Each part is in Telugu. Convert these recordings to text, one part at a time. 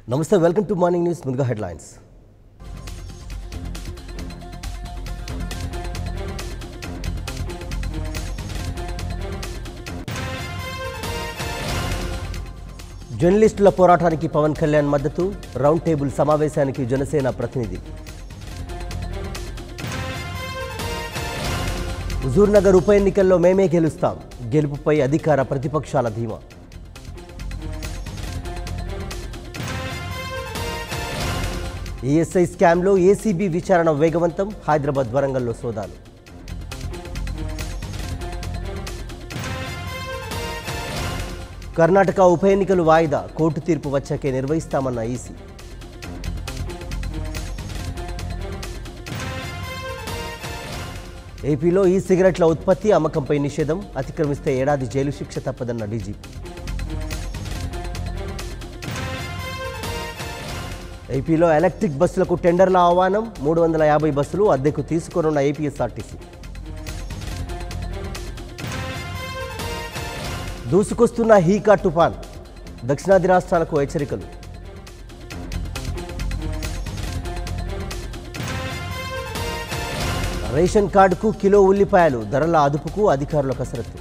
నమస్తే వెల్కమ్ టు మార్నింగ్ న్యూస్ ముందుగా హెడ్లైన్స్ జర్నలిస్టుల పోరాటానికి పవన్ కళ్యాణ్ మద్దతు రౌండ్ టేబుల్ సమావేశానికి జనసేన ప్రతినిధి హుజూర్నగర్ ఉప ఎన్నికల్లో మేమే గెలుస్తాం గెలుపుపై అధికార ప్రతిపక్షాల ధీమా ఈఎస్ఐ స్కామ్లో ఏసీబీ విచారణ వేగవంతం హైదరాబాద్ వరంగల్లో సోదాలు కర్ణాటక ఉప ఎన్నికలు వాయిదా కోర్టు తీర్పు వచ్చాకే నిర్వహిస్తామన్న ఈసీ ఏపీలో ఈ సిగరెట్ల ఉత్పత్తి అమ్మకంపై నిషేధం అతిక్రమిస్తే ఏడాది జైలు శిక్ష తప్పదన్న డీజీపీ ఏపీలో ఎలక్ట్రిక్ బస్సులకు టెండర్ల ఆహ్వానం మూడు వందల యాభై బస్సులు అద్దెకు తీసుకోనున్న ఏపీఎస్ఆర్టీసీ దూసుకొస్తున్న హీకా తుఫాన్ దక్షిణాది రాష్ట్రాలకు హెచ్చరికలు రేషన్ కార్డుకు కిలో ఉల్లిపాయలు ధరల అదుపుకు అధికారుల కసరత్తు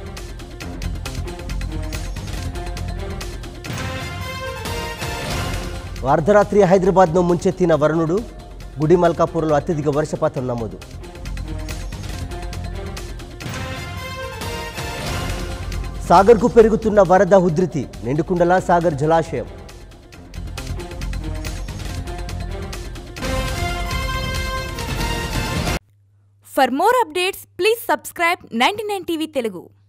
అర్ధరాత్రి హైదరాబాద్ను ముంచెత్తిన వరుణుడు గుడి మల్కాపూర్లో అత్యధిక వర్షపాతం నమోదు సాగర్కు పెరుగుతున్న వరద ఉధృతి నిండుకుండలా సాగర్ జలాశయం For more updates, please subscribe 99 TV Telugu.